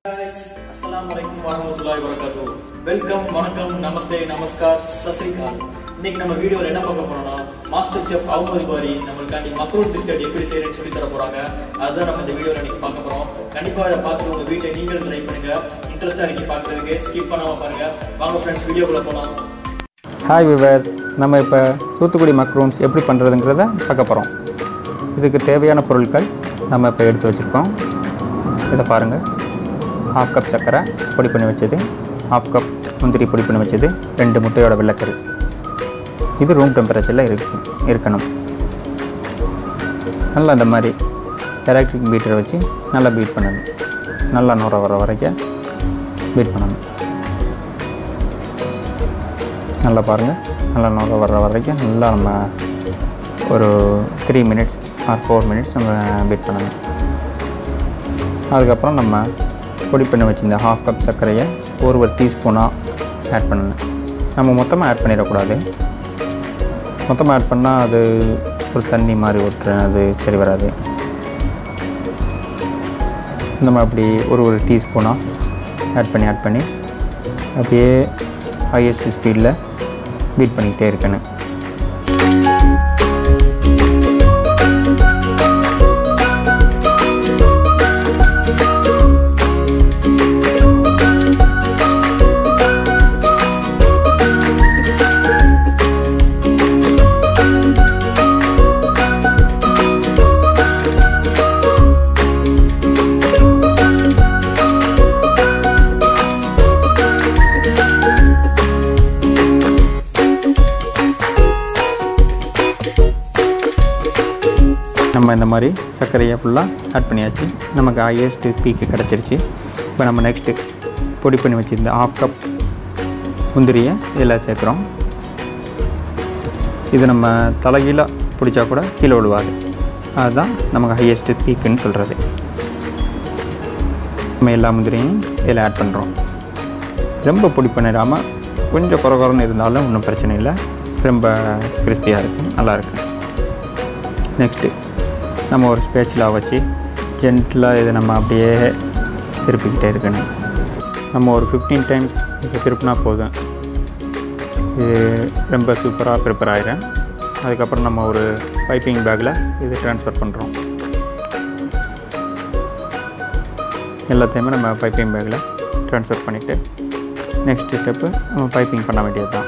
guys அஸ்ஸலாமு அலைக்கும் வரஹ்மத்துல்லாஹி வரகாத்துஹு வெல்கம் வணக்கம் நமஸ்தே நமஸ்கார் சஸ்ரிகால் இன்னைக்கு நம்ம வீடியோவில் என்ன பார்க்க போறோம்னா மாஸ்டர் செஃப் அவுமது பாரி நம்மளுக்காண்டி மக்ரூன் பிஸ்கட் எப்படி செய்யறதுன்னு சொல்லி தர போறாங்க அதுதான் நம்ம இந்த வீடியோவில் இன்னைக்கு பார்க்க போறோம் கண்டிப்பா இதை பார்த்து உங்க வீட்டை நீங்களும் ட்ரை பண்ணுங்க இன்ட்ரெஸ்டா இருக்கு பார்க்கறதுக்கு ஸ்கிப் பண்ணாம பாருங்க வாங்க ஃப்ரெண்ட்ஸ் வீடியோக்குள்ள போலாம் ஹாய் விவர்ஸ் நம்ம இப்போ தூத்துக்குடி மக்ரூன்ஸ் எப்படி பண்ணுறதுங்கிறத பார்க்க போகிறோம் இதுக்கு தேவையான பொருட்கள் நம்ம இப்போ எடுத்து வச்சுருக்கோம் இதை பாருங்கள் ஹாஃப் கப் சர்க்கரை பொடி பண்ணி வச்சது ஹாஃப் கப் முந்திரி பொடி பண்ணி வச்சது ரெண்டு முட்டையோட வெள்ளைக்கரு இது ரூம் டெம்பரேச்சரில் இருக்கு இருக்கணும் நல்லா இந்த மாதிரி எலக்ட்ரிக் பீட்டரை வச்சு நல்லா பீட் பண்ணணும் நல்லா நுர வர வரைக்கும் பீட் பண்ணணும் நல்லா பாருங்கள் நல்லா நுர வர்ற வரைக்கும் நல்லா நம்ம ஒரு three minutes or four minutes நம்ம பீட் பண்ணணும் அதுக்கப்புறம் நம்ம பொடி பண்ணி வச்சிருந்த ஹாஃப் கப் சர்க்கரையை ஒரு ஒரு டீஸ்பூனாக ஆட் பண்ணணும் நம்ம மொத்தமாக ஆட் பண்ணிடக்கூடாது மொத்தமாக ஆட் பண்ணால் அது ஒரு தண்ணி மாதிரி விட்டுரும் அது சரி வராது நம்ம அப்படி ஒரு ஒரு டீஸ்பூனாக ஆட் பண்ணி ஆட் பண்ணி அப்படியே ஹையஸ்ட் ஸ்பீடில் பீட் பண்ணிக்கிட்டே இருக்கணும் நம்ம இந்த மாதிரி சர்க்கரையை ஃபுல்லாக ஆட் பண்ணியாச்சு நமக்கு ஹையஸ்ட் பீக்கு கிடச்சிருச்சு இப்போ நம்ம நெக்ஸ்ட்டு பொடி பண்ணி வச்சுருந்த ஆஃப் கப் முந்திரியை இதில் சேர்க்குறோம் இது நம்ம தலைகீழாக பிடிச்சா கூட கீழே விழுவாது அதுதான் நமக்கு ஹையஸ்ட் பீக்குன்னு சொல்கிறது நம்ம எல்லா முந்திரியும் இதில் ஆட் பண்ணுறோம் ரொம்ப பொடி பண்ணிடாமல் கொஞ்சம் குறை குறைன்னு இருந்தாலும் ஒன்றும் பிரச்சனை இல்லை ரொம்ப கிறிஸ்பியாக இருக்கும் நல்லாயிருக்கும் நெக்ஸ்ட்டு நம்ம ஒரு ஸ்பேச்சில் வச்சு ஜென்டிலாக இதை நம்ம அப்படியே திருப்பிக்கிட்டே இருக்கணும் நம்ம ஒரு ஃபிஃப்டீன் டைம்ஸ் இப்போ திருப்பினா போதும் இது ரொம்ப சூப்பராக ப்ரிப்பேர் ஆயிடும் அதுக்கப்புறம் நம்ம ஒரு பைப்பிங் பேக்கில் இது ட்ரான்ஸ்ஃபர் பண்ணுறோம் எல்லாத்தையுமே நம்ம பைப்பிங் பேக்கில் ட்ரான்ஸ்ஃபர் பண்ணிவிட்டு நெக்ஸ்ட் ஸ்டெப்பு நம்ம பைப்பிங் பண்ண வேண்டியது தான்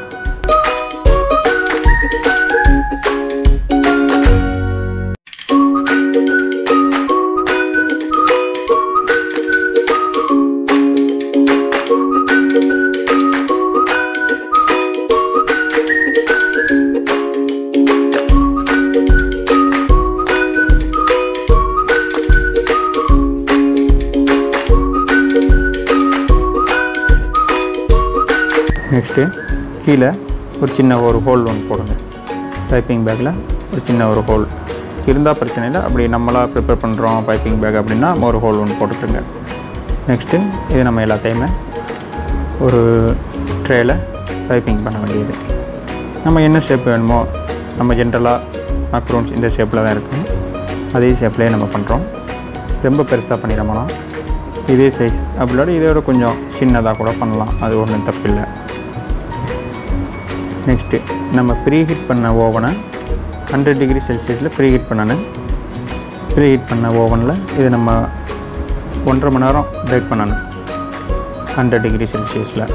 நெக்ஸ்ட்டு கீழே ஒரு சின்ன ஒரு ஹோல் ஒன்று போடுங்க பைப்பிங் பேக்கில் ஒரு சின்ன ஒரு ஹோல் இருந்தால் பிரச்சனை இல்லை அப்படி நம்மளாக ப்ரிப்பேர் பண்ணுறோம் பைப்பிங் பேக் அப்படின்னா ஒரு ஹோல் ஒன்று போட்டுட்ருங்க நெக்ஸ்ட்டு இது நம்ம எல்லாத்தையுமே ஒரு ட்ரேயில் பைப்பிங் பண்ண வேண்டியது நம்ம என்ன ஷேப் வேணுமோ நம்ம ஜென்ரலாக மக்ரூன்ஸ் இந்த ஷேப்பில் தான் இருக்கும் அதே ஷேப்லேயே நம்ம பண்ணுறோம் ரொம்ப பெருசாக பண்ணிடமானா இதே சைஸ் அப்படியோட இதோட கொஞ்சம் சின்னதாக கூட பண்ணலாம் அது ஒன்றும் தப்பில்லை நெக்ஸ்ட்டு நம்ம ப்ரீ ஹீட் பண்ண ஓவனை ஹண்ட்ரட் டிகிரி செல்சியஸில் ப்ரீ ஹீட் பண்ணணும் ப்ரீ ஹீட் பண்ண ஓவனில் இது நம்ம ஒன்றரை மணி நேரம் பேக் பண்ணணும் ஹண்ட்ரட் டிகிரி செல்சியஸில்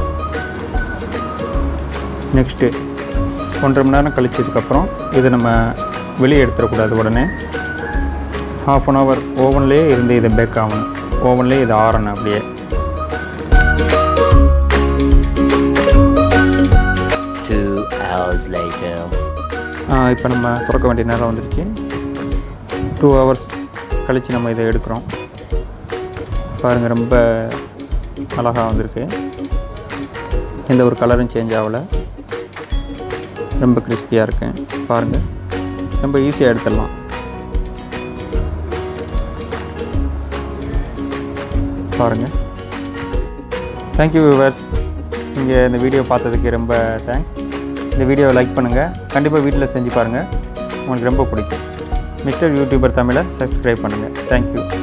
நெக்ஸ்ட்டு ஒன்றரை மணி நேரம் கழிச்சதுக்கப்புறம் இது நம்ம வெளியே எடுத்துடக்கூடாது உடனே ஹாஃப் அன் ஹவர் ஓவன்லேயே இருந்து இதை பேக் ஆகணும் ஓவன்லேயே இது ஆறணும் அப்படியே Two hours later. இப்போ நம்ம திறக்க வேண்டிய நேரம் வந்துருச்சு டூ ஹவர்ஸ் கழித்து நம்ம இதை எடுக்கிறோம் பாருங்கள் ரொம்ப அழகாக வந்திருக்கு எந்த ஒரு கலரும் சேஞ்ச் ஆகலை ரொம்ப கிறிஸ்பியாக இருக்கு பாருங்கள் ரொம்ப ஈஸியாக எடுத்துடலாம் பாருங்கள் தேங்க்யூ வியூவர்ஸ் நீங்கள் இந்த வீடியோ பார்த்ததுக்கு ரொம்ப தேங்க்ஸ் இந்த வீடியோவை லைக் பண்ணுங்கள் கண்டிப்பாக வீட்டில் செஞ்சு பாருங்கள் உங்களுக்கு ரொம்ப பிடிக்கும் மிஸ்டர் யூடியூபர் தமிழை சப்ஸ்கிரைப் பண்ணுங்கள் தேங்க்யூ